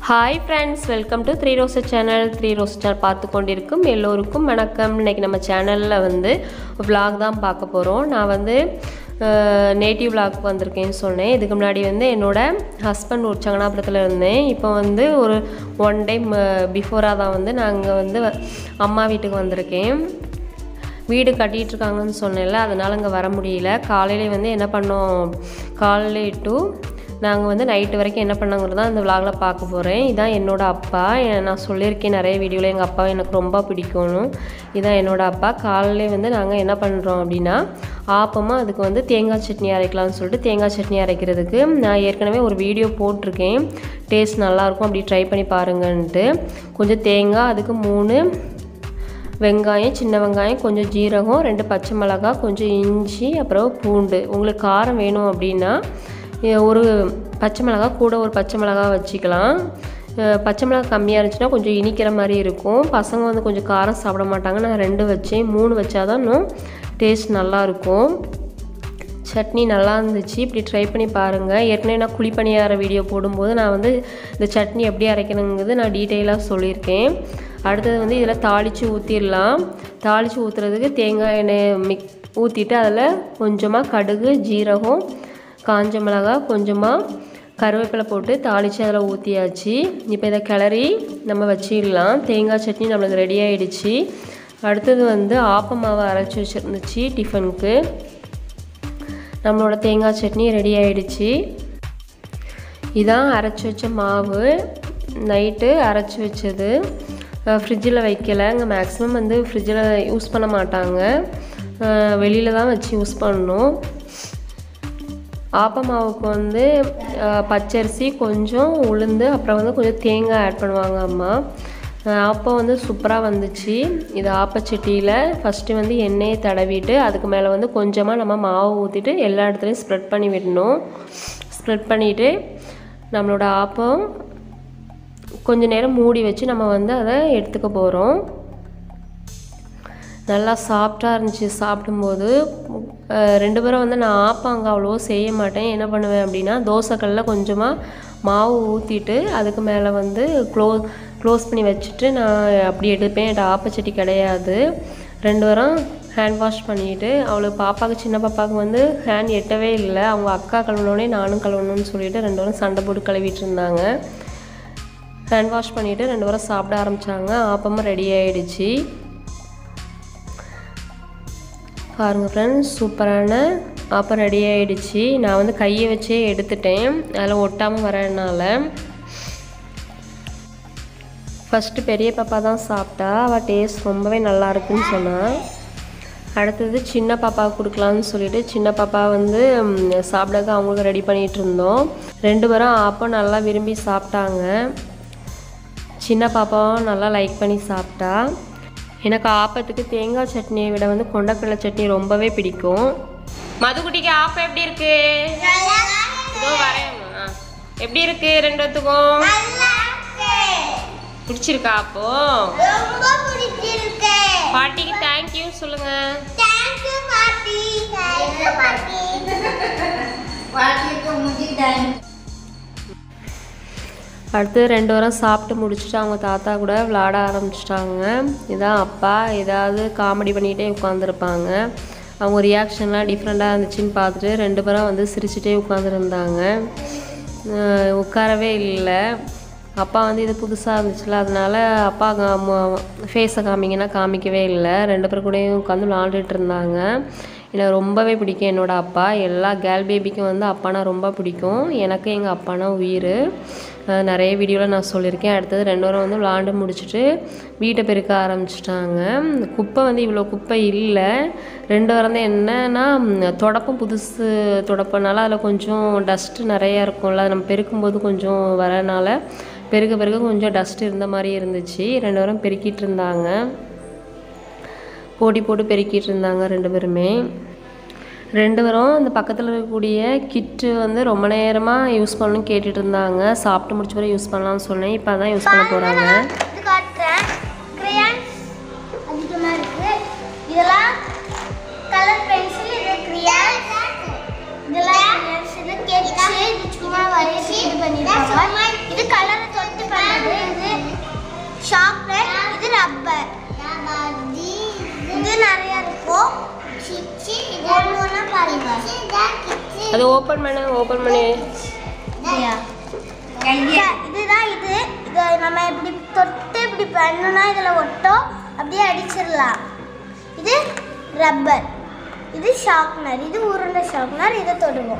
hi friends welcome to three rose channel three rose channel பார்த்து கொண்டிருக்கும் எல்லோருக்கும் வணக்கம் இன்றைக்கி நம்ம சேனலில் வந்து vlog தான் பார்க்க போகிறோம் நான் வந்து நேட்டிவ் vlog வந்திருக்கேன்னு சொன்னேன் இதுக்கு முன்னாடி வந்து என்னோட ஹஸ்பண்ட் ஒரு சங்கனாபுரத்தில் இருந்தேன் இப்போ வந்து ஒரு ஒன் டைம் பிஃபோராக தான் வந்து நாங்கள் வந்து அம்மா வீட்டுக்கு வந்திருக்கேன் வீடு கட்டிகிட்டு இருக்காங்கன்னு சொன்னேன்ல அதனால் அங்கே வர முடியல காலையில் வந்து என்ன பண்ணோம் காலையில டு நாங்கள் வந்து நைட்டு வரைக்கும் என்ன பண்ணாங்கிறது தான் இந்த விலாகில் பார்க்க போகிறேன் இதான் என்னோட அப்பா எ- நான் சொல்லியிருக்கேன் நிறைய வீடியோவில் எங்கள் அப்பா எனக்கு ரொம்ப பிடிக்கணும் இதான் என்னோட அப்பா காலையிலே வந்து நாங்கள் என்ன பண்ணுறோம் அப்படின்னா ஆப்பமாக அதுக்கு வந்து தேங்காய் சட்னி அரைக்கலாம்னு சொல்லிட்டு தேங்காய் சட்னி அரைக்கிறதுக்கு நான் ஏற்கனவே ஒரு வீடியோ போட்டிருக்கேன் டேஸ்ட் நல்லாயிருக்கும் அப்படி ட்ரை பண்ணி பாருங்கன்ட்டு கொஞ்சம் தேங்காய் அதுக்கு மூணு வெங்காயம் சின்ன வெங்காயம் கொஞ்சம் ஜீரகம் ரெண்டு பச்சை மிளகாய் கொஞ்சம் இஞ்சி அப்புறம் பூண்டு உங்களுக்கு காரம் வேணும் அப்படின்னா எ- ஒரு பச்சை மிளகாய் கூட ஒரு பச்சை மிளகாய் வச்சுக்கலாம் அஹ் பச்சை மிளகாய் கம்மியாக இருந்துச்சுன்னா கொஞ்சம் இனிக்கிற மாதிரி இருக்கும் பசங்க வந்து கொஞ்சம் காரம் சாப்பிட மாட்டாங்க நான் ரெண்டு வச்சேன் மூணு வச்சாதான் இன்னும் டேஸ்ட் நல்லாயிருக்கும் சட்னி நல்லா இருந்துச்சு இப்படி ட்ரை பண்ணி பாருங்கள் ஏற்கனவே நான் குழிப்பணியார வீடியோ போடும்போது நான் வந்து இந்த சட்னி எப்படி அரைக்கணுங்கிறது நான் டீட்டெயிலாக சொல்லியிருக்கேன் அடுத்தது வந்து இதில் தாளித்து ஊற்றிடலாம் தாளித்து ஊற்றுறதுக்கு தேங்காய் எண்ணெய் மிக் ஊற்றிட்டு அதில் கொஞ்சமாக கடுகு ஜீரகம் காஞ்ச மிளகாய் கொஞ்சமாக கருவேப்பிலை போட்டு தாளித்து அதில் ஊற்றியாச்சு இப்போ இதை கிளறி நம்ம வச்சிடலாம் தேங்காய் சட்னி நம்மளுக்கு ரெடி ஆயிடுச்சு அடுத்தது வந்து ஆப்ப மாவு அரைச்சி வச்சுருந்துச்சு டிஃபனுக்கு நம்மளோட தேங்காய் சட்னி ரெடி ஆயிடுச்சு இதான் அரைச்சி வச்ச மாவு நைட்டு அரைச்சி வச்சது ஃப்ரிட்ஜில் வைக்கல இங்கே மேக்ஸிமம் வந்து ஃப்ரிட்ஜில் யூஸ் பண்ண மாட்டாங்க வெளியில் தான் வச்சு யூஸ் பண்ணணும் ஆப்ப மாவுக்கு வந்து அஹ், பச்சரிசி கொஞ்சம் உளுந்து அப்புறம் வந்து கொஞ்சம் தேங்காய் ஆட் பண்ணுவாங்க அம்மா அஹ், ஆப்பம் வந்து சூப்பராக வந்துச்சு இது ஆப்பச்சட்டியில் ஃபஸ்ட்டு வந்து எண்ணெயை தடவிட்டு அதுக்கு மேலே வந்து கொஞ்சமாக நம்ம மாவு ஊற்றிட்டு எல்லா இடத்துலையும் ஸ்ப்ரெட் பண்ணி விடணும் ஸ்ப்ரெட் பண்ணிவிட்டு நம்மளோட ஆப்பம் கொஞ்ச நேரம் மூடி வச்சு நம்ம வந்து அதை எடுத்துக்க போகிறோம் நல்லா சாஃப்டாக இருந்துச்சு சாப்பிடும்போது அஹ் ரெண்டு பேரும் வந்து நான் ஆப்பாங்க அவ்வளோ செய்ய மாட்டேன் என்ன பண்ணுவேன் அப்படின்னா தோசைக்கல்லில் கொஞ்சமாக மாவு ஊற்றிட்டு அதுக்கு மேலே வந்து க்ளோ க்ளோஸ் பண்ணி வச்சுட்டு நான் அப்படி எடுப்பேன் என்கிட்ட ஆப்பச்சட்டி கிடையாது ரெண்டு பேரும் ஹேண்ட் வாஷ் பண்ணிவிட்டு அவளுக்கு பாப்பாவுக்கு சின்ன பாப்பாவுக்கு வந்து ஹேண்ட் எட்டவே இல்லை அவங்க அக்கா கழுவுனோடனே நானும் கழுவணும்னு சொல்லிட்டு ரெண்டு பேரும் சண்டை போட்டு கழுவிட்டு இருந்தாங்க ஹேண்ட் வாஷ் பண்ணிவிட்டு ரெண்டு பேரும் சாப்பிட ஆரம்பித்தாங்க ஆப்பமும் ரெடி ஆயிடுச்சு பாருங்கள் ஃப்ரெண்ட்ஸ் சூப்பரான ஆப்பம் ரெடி ஆயிடுச்சு நான் வந்து கையை வச்சே எடுத்துட்டேன் அதில் ஒட்டாமல் வரதுனால ஃபஸ்ட்டு பெரிய பாப்பா தான் சாப்பிட்டா அவள் டேஸ்ட் ரொம்பவே நல்லா இருக்குன்னு சொன்னாள் அடுத்தது சின்ன பாப்பாவுக்கு கொடுக்கலான்னு சொல்லிட்டு சின்ன பாப்பா வந்து ம், சாப்பிடக்க அவங்களுக்கு ரெடி பண்ணிகிட்டு இருந்தோம் ரெண்டு பேரும் ஆப்பம் நல்லா விரும்பி சாப்பிட்டாங்க சின்ன பாப்பாவும் நல்லா லைக் பண்ணி சாப்பிட்டா எனக்கு ஆப்பத்துக்கு தேங்காய் சட்னியை விட வந்து கொண்டக்கடலை சட்னி ரொம்பவே பிடிக்கும் மதுக்குட்டிக்கு ஆப்பம் எப்படி இருக்கு இதோ வரேம்மா எப்படி இருக்கு ரெண்டுத்துக்கும் பிடிச்சிருக்கா அப்போ ரொம்ப பிடிச்சிருக்கு பாட்டிக்கு தேங்க்யூ சொல்லுங்க தேங்க்யூ பாட்டி தேங்க்யூ பாட்டி பாட்டிக்கு முடிச்சிட்டேன் அடுத்து ரெண்டு வாரம் சாப்பிட்டு முடிச்சுட்டு அவங்க தாத்தா கூட விளாட ஆரம்பிச்சிட்டாங்க இதான் அப்பா ஏதாவது காமெடி பண்ணிகிட்டே உட்காந்துருப்பாங்க அவங்க ரியாக்ஷன்லாம் டிஃப்ரெண்ட்டாக இருந்துச்சுன்னு பார்த்துட்டு ரெண்டு பேரும் வந்து சிரிச்சிட்டே உட்காந்துருந்தாங்க உட்காரவே இல்லை அப்பா வந்து இது புதுசாக இருந்துச்சுல அதனால அப்பா ஃபேஸை காமிங்கன்னா காமிக்கவே இல்லை ரெண்டு பேர் கூடயும் உட்காந்து விளாண்டுட்டு இருந்தாங்க எனக்கு ரொம்பவே பிடிக்கும் என்னோட அப்பா எல்லா கேர்ள் பேபிக்கும் வந்து அப்பானா ரொம்ப பிடிக்கும் எனக்கு எங்கள் அப்பானா உயிர் அஹ் நிறைய வீடியோவில் நான் சொல்லியிருக்கேன் அடுத்தது ரெண்டு பேரும் வந்து விளாண்டு முடிச்சுட்டு வீட்டை பெருக்க ஆரம்பிச்சிட்டாங்க குப்பை வந்து இவ்வளோ குப்பை இல்லை ரெண்டு வாரம் தான் என்னன்னா ம், தொடப்பம் புதுசு தொடப்பனால அதில் கொஞ்சம் டஸ்ட்டு நிறையா இருக்கும்ல அது நம்ம பெருக்கும்போது கொஞ்சம் வரனால பெருக்க பெருக்க கொஞ்சம் டஸ்ட் இருந்த மாதிரி இருந்துச்சு ரெண்டு பேரும் பெருக்கிட்டு இருந்தாங்க போட்டி போட்டு பெருக்கிட்டு இருந்தாங்க ரெண்டு பேருமே ரெண்டு பேரும் அந்த பக்கத்தில் இருக்கக்கூடிய கிட்டு வந்து ரொம்ப நேரமாக யூஸ் பண்ணணும்னு கேட்டுட்டு இருந்தாங்க சாப்பிட்டு முடிச்ச பிறகு யூஸ் பண்ணலாம்னு சொன்னேன் இப்போ தான் யூஸ் பண்ண போகிறாங்க இது காட்டுறேன் கிரையான்ஸ் அதிகமாக இருக்கு இதெல்லாம் கலர் பென்சில் இது கிரையான்ஸ் இதெல்லாம் crayons, இது sketch, இது சும்மா வரைச்சி இது பண்ணிருக்காங்க இது கலரை தொட்டு பண்ணது இது சாக்லேட் இது ரப்பர் இது நிறைய இருக்கும் ஒன்று ஒன்றா பாருங்க அது ஓப்பன் பண்ணு ஓப்பன் பண்ணு க- இதுதான் இது இதை நம்ம இப்படி தொட்டு இப்படி பண்ணோம்னா இதில் ஒட்டும் அப்படியே அடிச்சிடலாம் இது ரப்பர் இது ஷார்ப்னர் இது உருண்டை ஷார்ப்னர் இதை தொடுவோம்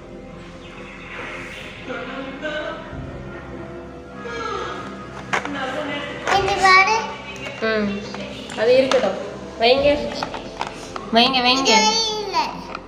இந்த பாரு ம் அது இருக்கட்டும் வைங்க வைங்க வைங்க இல்லை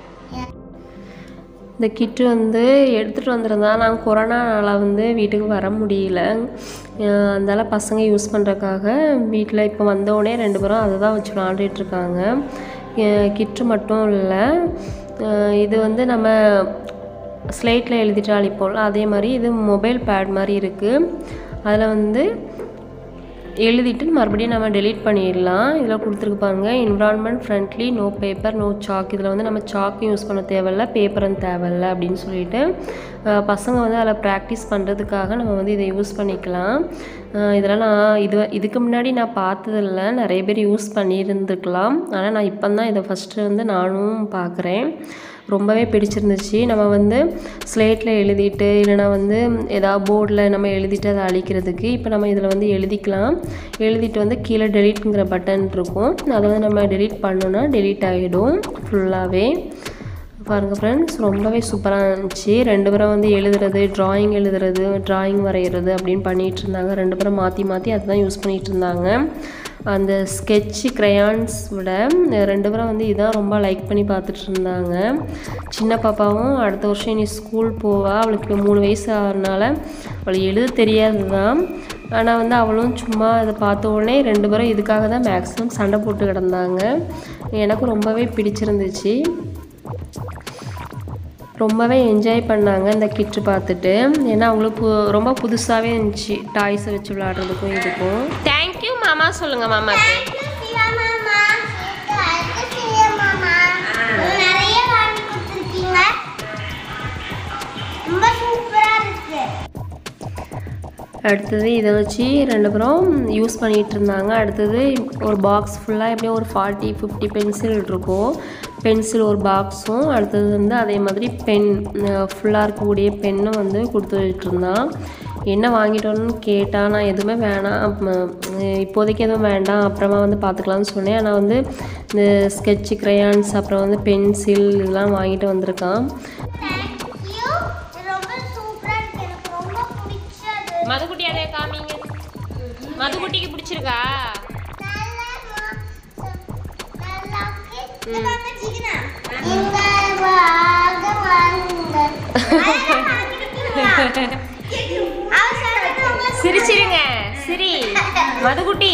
இந்த கிட்டு வந்து எடுத்துகிட்டு வந்திருந்தா நான் கொரோனானால வந்து வீட்டுக்கு வர முடியல அஹ் அதனால பசங்க யூஸ் பண்ணுறக்காக வீட்டில் இப்போ வந்தோடனே ரெண்டு பேரும் அதை தான் வச்சு விளாண்டுட்டு இருக்காங்க கிட்டு மட்டும் இல்லை அஹ் இது வந்து நம்ம ஸ்லேட்டில் எழுதிட்டு அழிப்போம்ல அதே மாதிரி இது மொபைல் பேட் மாதிரி இருக்குது அதில் வந்து எழுதிட்டு மறுபடியும் நம்ம டெலீட் பண்ணிடலாம் இதில் கொடுத்துருக்கு பாருங்க environment friendly no paper no chalk இதில் வந்து நம்ம சாக்கும் யூஸ் பண்ண தேவையில்ல பேப்பரும் தேவையில்ல அப்படின்னு சொல்லிட்டு அஹ், பசங்க வந்து அதில் ப்ராக்டிஸ் பண்ணுறதுக்காக நம்ம வந்து இதை யூஸ் பண்ணிக்கலாம் அஹ், இதெல்லாம் நான் இது இதுக்கு முன்னாடி நான் பார்த்ததில்ல நிறைய பேர் யூஸ் பண்ணியிருந்துருக்கலாம் ஆனால் நான் இப்போ தான் இதை ஃபஸ்ட்டு வந்து நானும் பார்க்குறேன் ரொம்பவே பிடிச்சிருந்துச்சு நம்ம வந்து ஸ்லேட்டில் எழுதிட்டு இல்லைனா வந்து ஏதாவது போர்டில் நம்ம எழுதிட்டு அதை அழிக்கிறதுக்கு இப்போ நம்ம இதில் வந்து எழுதிக்கலாம் எழுதிட்டு வந்து கீழே டெலீட்ங்கிற பட்டன் இருக்கும் அதை வந்து நம்ம டெலீட் பண்ணோன்னா டெலீட் ஆகிடும் ஃபுல்லாகவே பாருங்கள் ஃப்ரெண்ட்ஸ் ரொம்பவே சூப்பராக இருந்துச்சு ரெண்டு பேரும் வந்து எழுதுறது ட்ராயிங் எழுதுறது ட்ராயிங் வரைகிறது அப்படின்னு பண்ணிகிட்டு இருந்தாங்க ரெண்டு பேரும் மாற்றி மாற்றி அதுதான் யூஸ் பண்ணிகிட்டு இருந்தாங்க அந்த ஸ்கெட்சு க்ரையான்ஸ் விட ரெண்டு பேரும் வந்து இதான் ரொம்ப லைக் பண்ணி பார்த்துட்டு இருந்தாங்க சின்ன பாப்பாவும் அடுத்த வருஷம் இனி ஸ்கூல் போவா அவளுக்கு மூணு வயசு ஆகிறனால அவளுக்கு எழுத தெரியாது தான் ஆனால் வந்து அவளும் சும்மா அதை பார்த்த உடனே ரெண்டு பேரும் இதுக்காக தான் மேக்ஸிமம் சண்டை போட்டு கிடந்தாங்க எனக்கும் ரொம்பவே பிடிச்சிருந்துச்சு ரொம்பவே என்ஜாய் பண்ணாங்க இந்த கிட்டு பார்த்துட்டு ஏன்னா அவங்களுக்கு பு- ரொம்ப புதுசாகவே இருந்துச்சு டாய்ஸை வச்சு விளாட்றதுக்கும் இதுக்கும் தேங்க்யூ மாமா சொல்லுங்கள் மாமாக்கு நிறைய வாங்கி கொடுத்துருக்கீங்க ரொம்ப சூப்பரா இருக்கு அடுத்தது இதை வச்சு ரெண்டு பேரும் யூஸ் பண்ணிகிட்டு இருந்தாங்க அடுத்தது ஒரு பாக்ஸ் ஃபுல்லாக எப்படியும் ஒரு ஃபார்ட்டி ஃபிஃப்டி பென்சில் இருக்கும் பென்சில் ஒரு பாக்ஸும் அடுத்தது வந்து அதே மாதிரி பென் ஃபுல்லாக இருக்கக்கூடிய பென்னும் வந்து கொடுத்து வச்சுட்டு இருந்தான் என்ன வாங்கிட்டு வரணும்னு கேட்டால் நான் எதுவுமே வேணாம் அப்ப- இப்போதைக்கு எதுவும் வேண்டாம் அப்புறமா வந்து பார்த்துக்கலாம்னு சொன்னேன் ஆனால் வந்து இந்த ஸ்கெட்சு க்ரையான்ஸ் அப்புறம் வந்து பென்சில் இதெல்லாம் வாங்கிட்டு வந்திருக்கான் தேங்க்யூ ரொம்ப சூப்பரா இருக்கு எனக்கு ரொம்ப பிடிச்சது மதுக்குட்டி அதே காமிங்க மதுக்குட்டிக்கு பிடிச்சிருக்கா நல்லா நல்லா இருக்கு இந்த பாருங்க ஜிகினா இந்த வாங்க வாங்க அவ சொல்றது உங்களுக்கு சிரிச்சிருங்க சிரி மதுக்குட்டி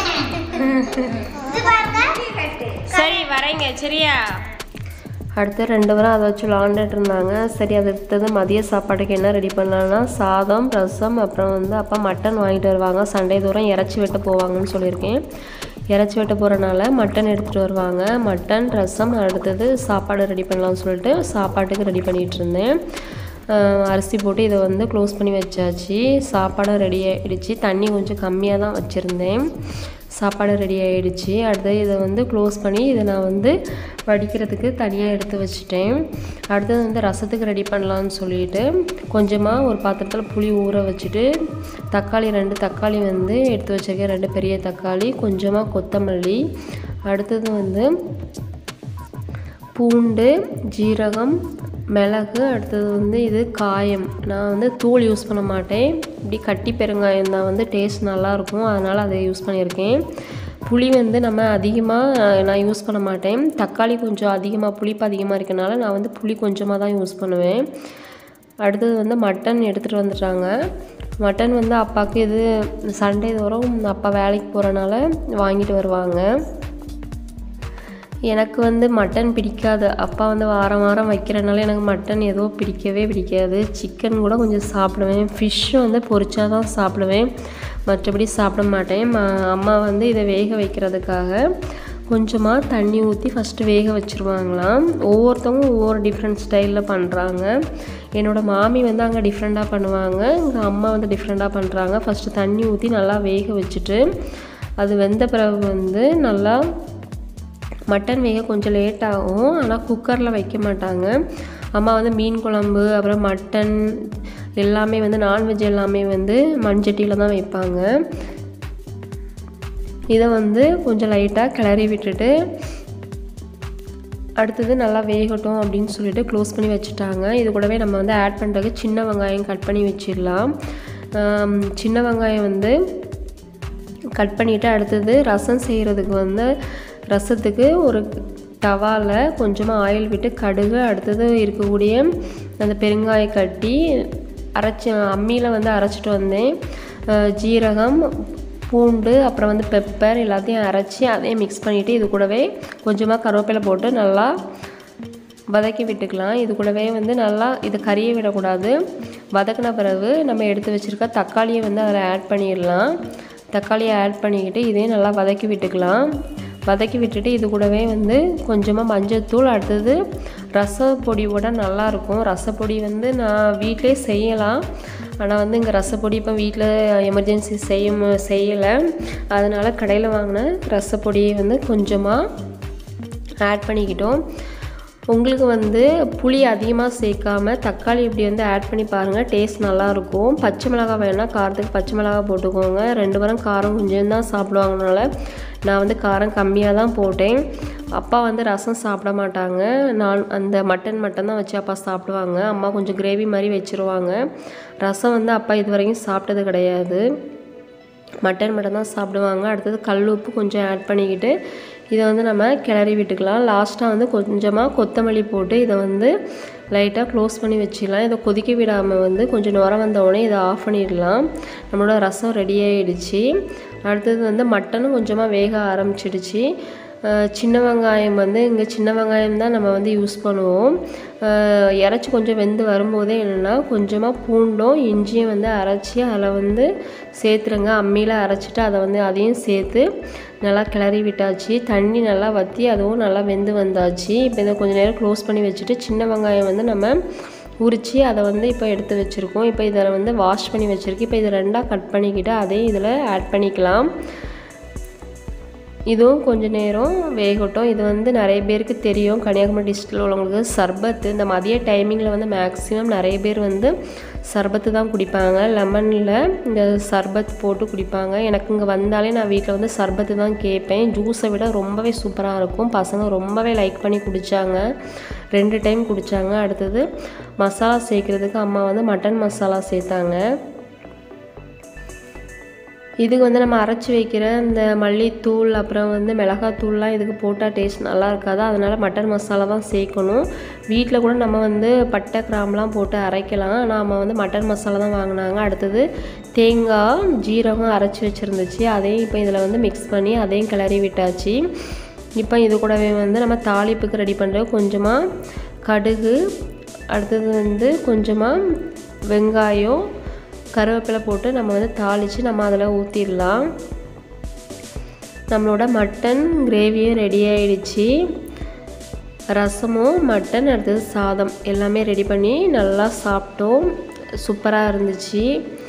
இது பாருங்க சரி வரேங்க சரியா அடுத்து ரெண்டு பேரும் அதை வச்சு விளாண்டுட்டு இருந்தாங்க சரி அது அடுத்தது மதிய சாப்பாட்டுக்கு என்ன ரெடி பண்ணலாம்னா சாதம் ரசம் அப்புறம் வந்து அப்பா மட்டன் வாங்கிட்டு வருவாங்க சண்டே தூரம் இறச்சி வெட்ட போவாங்கன்னு சொல்லியிருக்கேன் இறச்சி வெட்ட போகிறனால மட்டன் எடுத்துகிட்டு வருவாங்க மட்டன் ரசம் அடுத்தது சாப்பாடு ரெடி பண்ணலாம்னு சொல்லிட்டு சாப்பாட்டுக்கு ரெடி பண்ணிகிட்டு இருந்தேன் அஹ் அரிசி போட்டு இதை வந்து க்ளோஸ் பண்ணி வச்சாச்சு சாப்பாடும் ரெடி ஆகிடுச்சு தண்ணி கொஞ்சம் கம்மியாக தான் வச்சுருந்தேன் சாப்பாடு ரெடி ஆகிடுச்சு அடுத்து இதை வந்து க்ளோஸ் பண்ணி இதை நான் வந்து வடிக்கிறதுக்கு தனியாக எடுத்து வச்சுட்டேன் அடுத்தது வந்து ரசத்துக்கு ரெடி பண்ணலான்னு சொல்லிட்டு கொஞ்சமாக ஒரு பாத்திரத்தில் புளி ஊற வச்சுட்டு தக்காளி ரெண்டு தக்காளி வந்து எடுத்து வச்சிருக்கேன் ரெண்டு பெரிய தக்காளி கொஞ்சமாக கொத்தமல்லி அடுத்தது வந்து பூண்டு ஜீரகம் மிளகு அடுத்தது வந்து இது காயம் நான் வந்து தூள் யூஸ் பண்ண மாட்டேன் இப்படி கட்டி பெருங்காயம் தான் வந்து டேஸ்ட் நல்லாயிருக்கும் அதனால் அதை யூஸ் பண்ணியிருக்கேன் புளி வந்து நம்ம அதிகமாக நான் யூஸ் பண்ண மாட்டேன் தக்காளி கொஞ்சம் அதிகமாக புளிப்பு அதிகமாக இருக்கனால நான் வந்து புளி கொஞ்சமாக தான் யூஸ் பண்ணுவேன் அடுத்தது வந்து மட்டன் எடுத்துகிட்டு வந்துட்டாங்க மட்டன் வந்து அப்பாவுக்கு இது சண்டே தோறும் அப்பா வேலைக்கு போகிறனால வாங்கிட்டு வருவாங்க எனக்கு வந்து மட்டன் பிடிக்காது அப்பா வந்து வாரம் வாரம் வைக்கிறனால எனக்கு மட்டன் ஏதோ பிடிக்கவே பிடிக்காது சிக்கன் கூட கொஞ்சம் சாப்பிடுவேன் ஃபிஷ்ஷு வந்து பொரிச்சா தான் சாப்பிடுவேன் மற்றபடி சாப்பிட மாட்டேன் ம- அம்மா வந்து இதை வேக வைக்கிறதுக்காக கொஞ்சமாக தண்ணி ஊற்றி ஃபஸ்ட்டு வேக வச்சுருவாங்களாம் ஒவ்வொருத்தவங்க ஒவ்வொரு டிஃப்ரெண்ட் ஸ்டைலில் பண்ணுறாங்க என்னோடய மாமி வந்து அங்கே டிஃப்ரெண்ட்டாக பண்ணுவாங்க எங்கள் அம்மா வந்து டிஃப்ரெண்ட்டாக பண்ணுறாங்க ஃபஸ்ட்டு தண்ணி ஊற்றி நல்லா வேக வச்சுட்டு அது வெந்த பிறகு வந்து நல்லா மட்டன் வேக கொஞ்சம் லேட் ஆகும் ஆனால் குக்கரில் வைக்க மாட்டாங்க அம்மா வந்து மீன் குழம்பு அப்புறம் மட்டன் எல்லாமே வந்து நான்வெஜ் எல்லாமே வந்து மண்சட்டியில் தான் வைப்பாங்க இதை வந்து கொஞ்சம் லைட்டாக கிளறி விட்டுட்டு அடுத்தது நல்லா வேகட்டும் அப்படின்னு சொல்லிட்டு க்ளோஸ் பண்ணி வச்சுட்டாங்க இது கூடவே நம்ம வந்து ஆட் பண்ணுறதுக்கு சின்ன வெங்காயம் கட் பண்ணி வச்சிடலாம் ஆம், சின்ன வெங்காயம் வந்து கட் பண்ணிவிட்டு அடுத்தது ரசம் செய்கிறதுக்கு வந்து ரசத்துக்கு ஒரு டவாவில் கொஞ்சமாக ஆயில் விட்டு கடுகு அடுத்தது இருக்கக்கூடிய அந்த பெருங்காய கட்டி அரைச்சி அம்மியில் வந்து அரைச்சிட்டு வந்தேன் அஹ் ஜீரகம் பூண்டு அப்புறம் வந்து பெப்பர் எல்லாத்தையும் அரைச்சி அதையும் மிக்ஸ் பண்ணிவிட்டு இது கூடவே கொஞ்சமாக கருவேப்பிலை போட்டு நல்லா வதக்கி விட்டுக்கலாம் இது கூடவே வந்து நல்லா இது கறியை விடக்கூடாது வதக்கின பிறகு நம்ம எடுத்து வச்சுருக்க தக்காளியை வந்து அதில் ஆட் பண்ணிடலாம் தக்காளியை ஆட் பண்ணிக்கிட்டு இதையும் நல்லா வதக்கி விட்டுக்கலாம் வதக்கி விட்டுட்டு இது கூடவே வந்து கொஞ்சமாக மஞ்சள்தூள் அடுத்தது ரசப்பொடியோட நல்லாயிருக்கும் ரசப்பொடி வந்து நான் வீட்டிலே செய்யலாம் ஆனால் வந்து இங்கே ரசப்பொடி இப்போ வீட்டில் எமர்ஜென்சி செய்ய மு- செய்யலை அதனால் கடையில் வாங்கின ரசப்பொடியை வந்து கொஞ்சமாக ஆட் பண்ணிக்கிட்டோம் உங்களுக்கு வந்து புளி அதிகமாக சேர்க்காம தக்காளி இப்படி வந்து ஆட் பண்ணி பாருங்கள் டேஸ்ட் நல்லாயிருக்கும் பச்சை மிளகாய் வேணால் காரத்துக்கு பச்சை மிளகாய் போட்டுக்கோங்க ரெண்டு பேரும் காரம் கொஞ்சம் தான் சாப்பிடுவாங்கனால நான் வந்து காரம் கம்மியாக தான் போட்டேன் அப்பா வந்து ரசம் சாப்பிட மாட்டாங்க நான் அந்த மட்டன் மட்டும் தான் வச்சு அப்பா சாப்பிடுவாங்க அம்மா கொஞ்சம் கிரேவி மாதிரி வச்சுருவாங்க ரசம் வந்து அப்பா இது வரைக்கும் சாப்பிட்டது கிடையாது மட்டன் மட்டும் தான் சாப்பிடுவாங்க அடுத்தது கல் உப்பு கொஞ்சம் ஆட் பண்ணிக்கிட்டு இதை வந்து நம்ம கிளறி விட்டுக்கலாம் லாஸ்ட்டாக வந்து கொஞ்சமாக கொத்தமல்லி போட்டு இதை வந்து லைட்டாக க்ளோஸ் பண்ணி வச்சிடலாம் இதை கொதிக்க விடாமல் வந்து கொஞ்சம் நுர வந்த உடனே இதை ஆஃப் பண்ணிடலாம் நம்மளோட ரசம் ரெடி ஆயிடுச்சு அடுத்தது வந்து மட்டனும் கொஞ்சமாக வேக ஆரம்பிச்சிடுச்சு அஹ் சின்ன வெங்காயம் வந்து இங்கே சின்ன வெங்காயம் தான் நம்ம வந்து யூஸ் பண்ணுவோம் அஹ் இறைச்சி கொஞ்சம் வெந்து வரும்போதே என்னென்னா கொஞ்சமாக பூண்டும் இஞ்சியும் வந்து அரைச்சி அதில் வந்து சேர்த்துருங்க அம்மியில் அரைச்சிட்டு அதை வந்து அதையும் சேர்த்து நல்லா கிளறி விட்டாச்சு தண்ணி நல்லா வற்றி அதுவும் நல்லா வெந்து வந்தாச்சு இப்போ இதை கொஞ்சம் நேரம் க்ளோஸ் பண்ணி வச்சுட்டு சின்ன வெங்காயம் வந்து நம்ம உரித்து அதை வந்து இப்போ எடுத்து வச்சுருக்கோம் இப்போ இதில் வந்து வாஷ் பண்ணி வச்சுருக்கு இப்போ இதை ரெண்டாக கட் பண்ணிக்கிட்டு அதையும் இதில் ஆட் பண்ணிக்கலாம் இதுவும் கொஞ்ச நேரம் வேகட்டும் இது வந்து நிறைய பேருக்கு தெரியும் கன்னியாகுமரி டிஸ்ட்ரிக்டில் உள்ளவங்களுக்கு சர்பத்து இந்த மதிய டைமிங்கில் வந்து மேக்ஸிமம் நிறைய பேர் வந்து சர்பத்து தான் குடிப்பாங்க லெமனில் இந்த சர்பத் போட்டு குடிப்பாங்க எனக்கு இங்கே வந்தாலே நான் வீட்டில் வந்து சர்பத்து தான் கேட்பேன் ஜூஸை விட ரொம்பவே சூப்பராக இருக்கும் பசங்க ரொம்பவே லைக் பண்ணி குடித்தாங்க ரெண்டு டைம் குடித்தாங்க அடுத்தது மசாலா சேர்க்குறதுக்கு அம்மா வந்து மட்டன் மசாலா சேர்த்தாங்க இதுக்கு வந்து நம்ம அரைச்சி வைக்கிற இந்த மல்லித்தூள் அப்புறம் வந்து மிளகாத்தூள்லாம் இதுக்கு போட்டால் டேஸ்ட் நல்லா இருக்காது அதனால் மட்டன் மசாலா தான் சேர்க்கணும் வீட்டில் கூட நம்ம வந்து பட்டை கிராம்பெலாம் போட்டு அரைக்கலாம் ஆனால் நம்ம வந்து மட்டன் மசாலா தான் வாங்கினாங்க அடுத்தது தேங்காய் ஜீரகம் அரைச்சி வச்சுருந்துச்சு அதையும் இப்போ இதில் வந்து மிக்ஸ் பண்ணி அதையும் கிளறி விட்டாச்சு இப்போ இது கூடவே வந்து நம்ம தாளிப்புக்கு ரெடி பண்ணுற கொஞ்சமாக கடுகு அடுத்தது வந்து கொஞ்சமாக வெங்காயம் கருவேப்பிலை போட்டு நம்ம வந்து தாளித்து நம்ம அதில் ஊற்றிடலாம் நம்மளோட மட்டன் கிரேவியும் ரெடி ஆயிடுச்சு ரசமும் மட்டன் அடுத்தது சாதம் எல்லாமே ரெடி பண்ணி நல்லா சாப்பிட்டோம் சூப்பராக இருந்துச்சு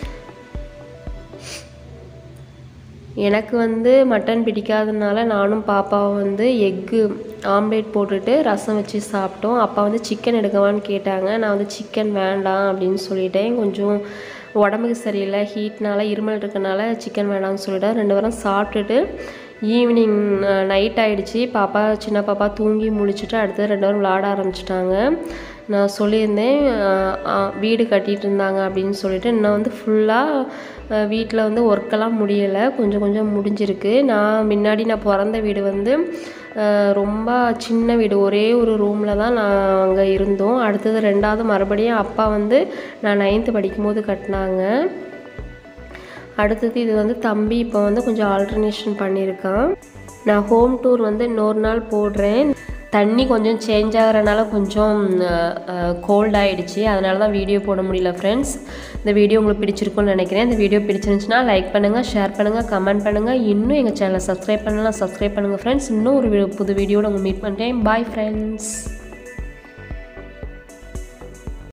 எனக்கு வந்து மட்டன் பிடிக்காதனால நானும் பாப்பாவும் வந்து எக்கு ஆம்லேட் போட்டுட்டு ரசம் வச்சு சாப்பிட்டோம் அப்பா வந்து சிக்கன் எடுக்கவான்னு கேட்டாங்க நான் வந்து சிக்கன் வேண்டாம் அப்படின்னு சொல்லிட்டேன் கொஞ்சம் உடம்புக்கு சரியில்லை ஹீட்னால இருமல் இருக்கனால சிக்கன் வேண்டாம்னு சொல்லிட்டேன் ரெண்டு பேரும் சாப்பிட்டுட்டு ஈவினிங் நைட் ஆயிடுச்சு பாப்பா சின்ன பாப்பா தூங்கி முழிச்சிட்டு அடுத்தது ரெண்டு பேரும் விளாட ஆரம்பிச்சிட்டாங்க நான் சொல்லியிருந்தேன் அஹ், அஹ், வீடு கட்டிகிட்டு இருந்தாங்க அப்படின்னு சொல்லிட்டு இன்னும் வந்து ஃபுல்லாக வீட்டில் வந்து ஒர்க்கெல்லாம் முடியலை கொஞ்சம் கொஞ்சம் முடிஞ்சிருக்கு நான் முன்னாடி நான் பிறந்த வீடு வந்து அஹ், ரொம்ப சின்ன வீடு ஒரே ஒரு ரூமில் தான் நான் அங்கே இருந்தோம் அடுத்தது ரெண்டாவது மறுபடியும் அப்பா வந்து நான் நைன்த்து படிக்கும்போது கட்டினாங்க அடுத்தது இது வந்து தம்பி இப்போ வந்து கொஞ்சம் ஆல்டர்னேஷன் பண்ணியிருக்கான் நான் ஹோம் டூர் வந்து இன்னொரு நாள் போடுறேன் தண்ணி கொஞ்சம் சேஞ்ச் ஆகிறனால கொஞ்சம் கோல்ட் ஆயிடுச்சு அதனால தான் வீடியோ போட முடியல ஃப்ரெண்ட்ஸ் இந்த வீடியோ உங்களுக்கு பிடிச்சிருக்கும்னு நினைக்கிறேன் இந்த வீடியோ பிடிச்சிருந்துச்சுன்னா லைக் பண்ணுங்கள் ஷேர் பண்ணுங்கள் கமெண்ட் பண்ணுங்கள் இன்னும் எங்கள் சேனலை சப்ஸ்கிரைப் பண்ணலாம் சப்ஸ்கிரைப் பண்ணுங்கள் ஃப்ரெண்ட்ஸ் இன்னும் ஒரு வி- புது வீடியோட உங்கள் மீட் பண்ணுறேன் பாய் ஃப்ரெண்ட்ஸ்